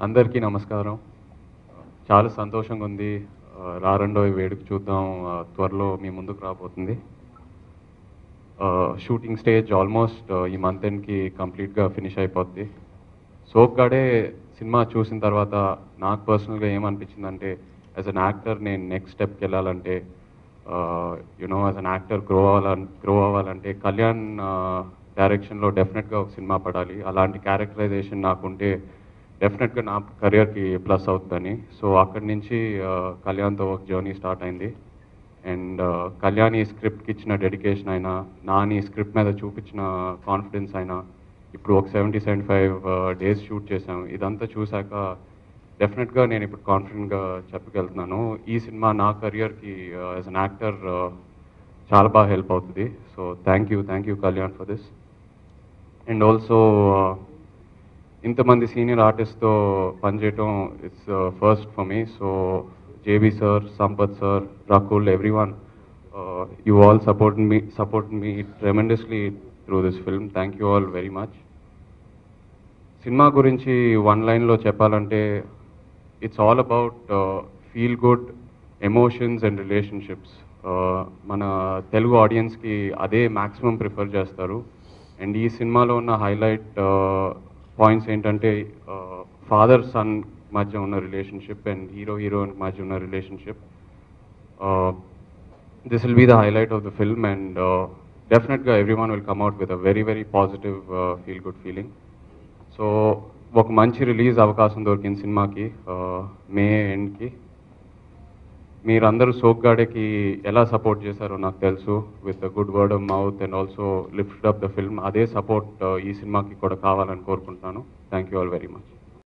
అందరికీ నమస్కారం చాలా సంతోషంగా ఉంది ఆ, రారండో ఈ వేడుక చూద్దాం ఆ, త్వరలో మీ ముందుకు రాబోతుంది షూటింగ్ స్టేజ్ ఆల్మోస్ట్ ఈ మంత్ ఎండ్కి కంప్లీట్గా ఫినిష్ అయిపోద్ది సోగ్గాడే సినిమా చూసిన తర్వాత నాకు పర్సనల్గా ఏమనిపించిందంటే యాజ్ అన్ యాక్టర్ నేను నెక్స్ట్ స్టెప్కి వెళ్ళాలంటే you know as an actor grow అవ్వాలని గ్రో అవ్వాలంటే కళ్యాణ్ డైరెక్షన్లో డెఫినెట్గా ఒక సినిమా పడాలి అలాంటి క్యారెక్టరైజేషన్ నాకుంటే డెఫినెట్గా నా కెరియర్కి ప్లస్ అవుతుందని సో అక్కడి నుంచి ఆ, కళ్యాణ్తో ఒక జర్నీ స్టార్ట్ అయింది అండ్ కళ్యాణ్ ఈ స్క్రిప్ట్కి ఇచ్చిన డెడికేషన్ అయినా నాని స్క్రిప్ట్ మీద చూపించిన కాన్ఫిడెన్స్ అయినా ఇప్పుడు ఒక seventy seventy five days shoot చేశాం ఇదంతా చూశాక డెఫినెట్గా నేను ఇప్పుడు కాన్ఫిడెంట్గా చెప్పగలుగుతున్నాను ఈ సినిమా నా కెరియర్కి యాజ్ అన్ యాక్టర్ చాలా బాగా హెల్ప్ అవుతుంది so thank you thank you Kalyan for this and also ఇంతమంది సీనియర్ ఆర్టిస్ట్తో పనిచేయటం it's first for me so JB sir Sampath sir Rakul everyone you all support me support me tremendously through this film thank you all very much సినిమా గురించి one లైన్లో చెప్పాలంటే it's all about feel good emotions and relationships మన తెలుగు ఆడియన్స్కి అదే maximum prefer చేస్తారు and ఈ సినిమాలో ఉన్న హైలైట్ పాయింట్స్ ఏంటంటే ఫాదర్ సన్ మధ్య ఉన్న రిలేషన్షిప్ అండ్ హీరో హీరోయిన్ మధ్య ఉన్న relationship this will be the highlight of the film and uh, definitely everyone will come out with a very very positive uh, feel good feeling so ఒక మంచి release అవకాశం దొరికింది సినిమాకి మే ఎండ్కి మీరందరూ సోగ్గాడేకి ఎలా support చేశారో నాకు తెలుసు with good word of mouth and also lift up the film అదే సపోర్ట్ ఈ సినిమాకి కూడా కావాలని కోరుకుంటున్నాను thank you all very much